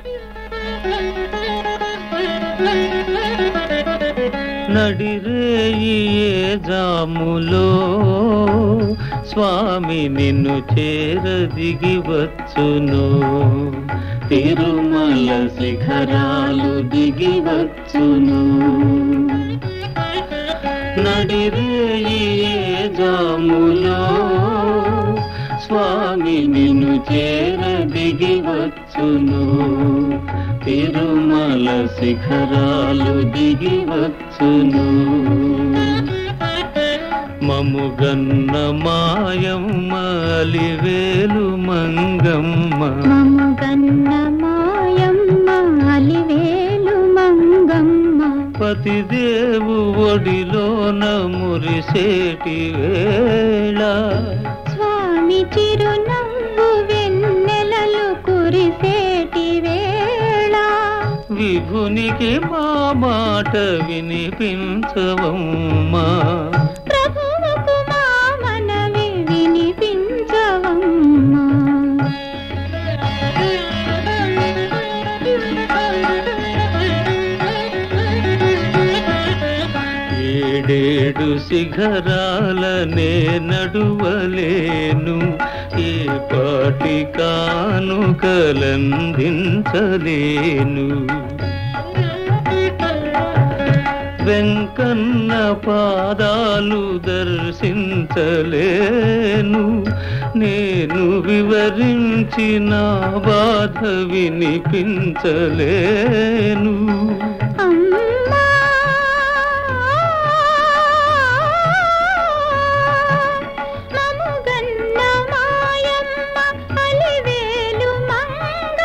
నడిరేయి ఏ జాములో స్వామి నిన్ను చేర దిగి వచ్చును తిరుమల శిఖరాలు దిగి వచ్చును నడిరేయి ఏ జాములో స్వామి నిన్ను చేర దిగి వచ్చును తిరుమల శిఖరాలు దిగి వచ్చును మముగన్న మాయమ్మ అలివేలు మంగమ్మ మముగన్న మాయమ్మ అలివేలు మంగమ్మ పతిదేవు ఒడిలోన మురిసేటి వేళ స్వామి చిరునవ్వు వెన్నెలలు కురిసేటి వేళ విభునికి మా మాట వినిపించవమ్మా ప్రభువుకు మా మనవి వినిపించవమ్మా ఏడేడు శిఖరాలనే నడువలేను ఏ పాటి కానుకలందించలేను వెంకన్న పాదాలు దర్శించలేను నేను వివరించిన బాధ వినిపించలేను అమ్మా మముగన్న మాయమ్మ అలివేలు మంగ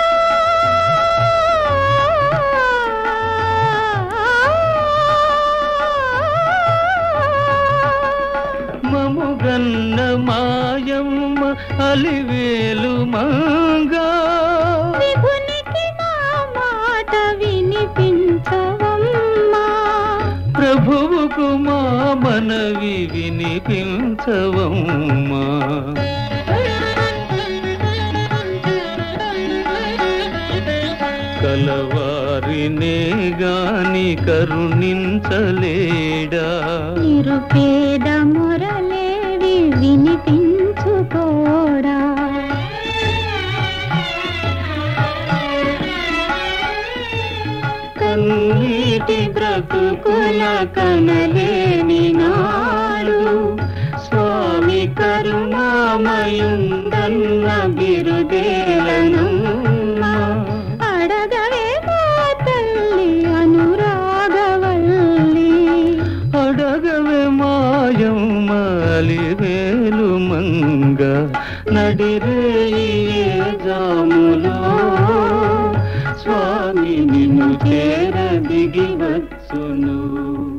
మముగన్న మాయమ్మ అలివేలు మంగా విభునికి మా మాట వినిపించవమ్మా ప్రభువుకు మా మనవి వినిపించవమ్మా కలవారినే గాని కరుణించలేడా నిరుపేద మురళేవి వినిపించుకోడా కన్నీటి బ్రతుకుల కనలేని నాడు స్వామి కరుణామయుందన్న బిరుదేలనమ్మా అడగవే మా తల్లి అనురాగవల్లి అడగవే మాయమ్మలి వేలు మంగ నడిరేయి జాములో స్వామి నిన్ను చేర దిగి వచ్చును